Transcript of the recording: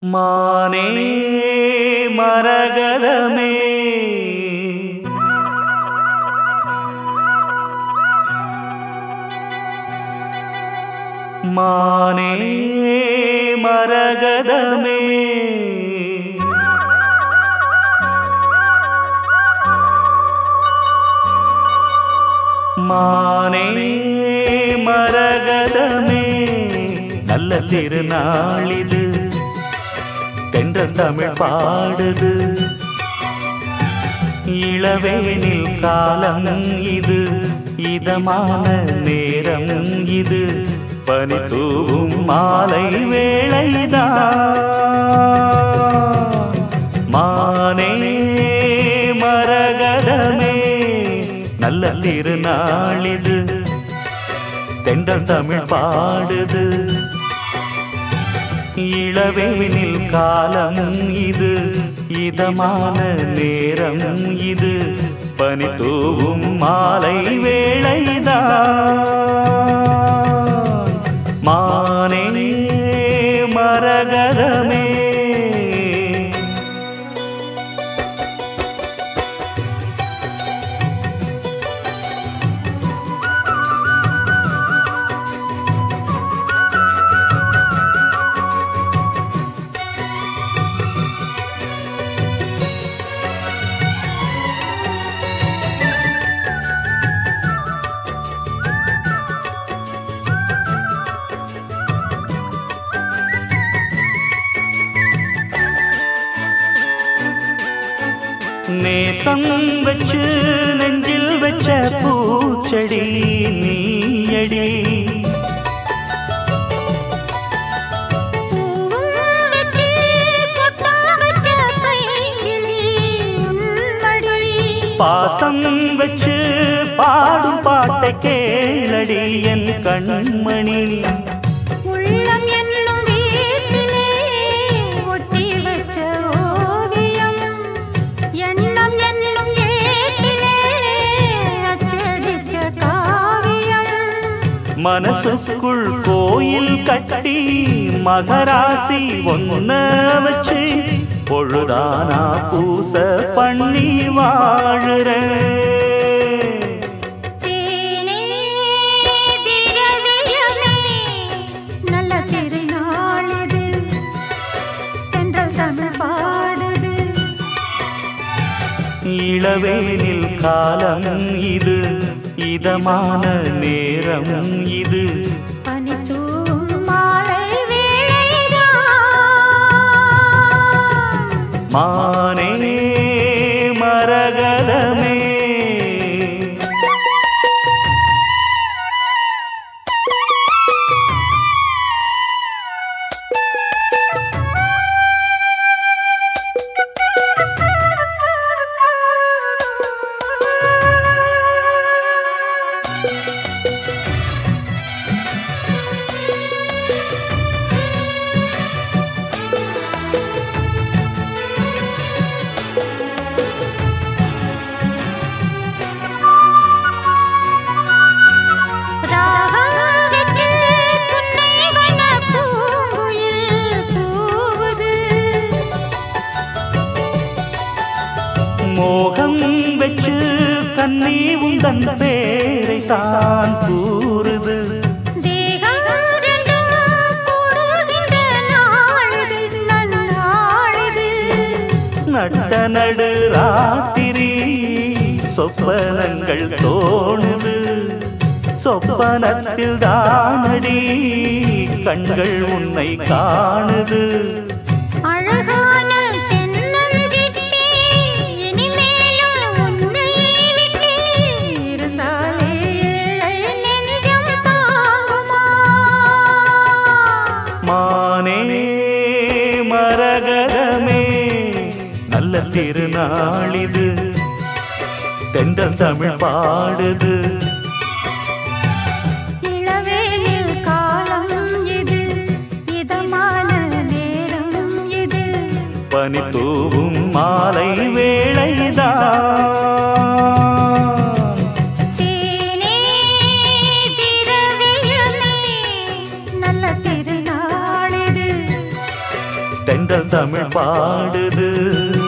மானே மரகதமே மானே மரகதமே மானே மரகதமே நல்ல திருநாளிது தென்றல் தமிழ் பாடுது இளவேனில் காலம் இது இதமான நேரம் இது பனி தூவும் மாலை வேளைதான் மானே மரகதமே நல்ல திருநாளிது தென்றல் தமிழ் பாடுது இளவேனில் காலம் இது இதமான நேரம் இது பனி தூவும் மாலை வேளைதான் மானே மரகதமே நேசம் வச்சு நெஞ்சில் வச்ச பூச்செடி நீயடி பூவும் வச்சு பொட்டும் வச்ச பைங்கிளி உன்மடி பாசம் வச்சு பாடும் பாட்டை கேளடி என் கண்மணி உள்ளம் என்னும் வீட்டிலே ஒட்டி வச்ச ஓவியம் எண்ணம் என்னும் ஏட்டிலே அச்சடிச்ச காவியம் மனசுக்குள் கோயில் கட்டி மகராசி ஒன்ன வச்சு பொழுதானா பூச பண்ணி வாழுறேன் தேனே திரவியமே நல்ல திருநாளிது தென்றல் தமிழ் பாடுது இளவேனில் காலம் இது இதமான நேரம் இது பனித்தூவும் மாலை வேளைதான் மானே மரகதமே ராகம் வெச்சு புன்னை வண்ண பூங்குயில் தூவுது மோகம் வச்சு கண்ணி உந்தன் பேரை தான் கூறுது தேகம் ரெண்டும் கூடுகின்ற நாளிது நன்னாளிது நட்ட நடு ராத்திரி சொப்பனங்கள் தோணுது சொப்பனத்தில் தானடி கண்கள் உன்னை காணுது அழகான தென்னஞ்சிட்டி இனிமேலும் உன்னை விட்டு இருந்தாலே ஏழை நெஞ்சம் தாங்குமா மானே மரகதமே நல்ல திருநாளிது தென்றல் தமிழ் பாடுது இளவேனில் காலம் இது இதமான நேரம் இது பனி தூவும் மாலை வேளைதான் தேனே திரவியமே நல்ல திருநாளிது தென்றல் தமிழ் பாடுது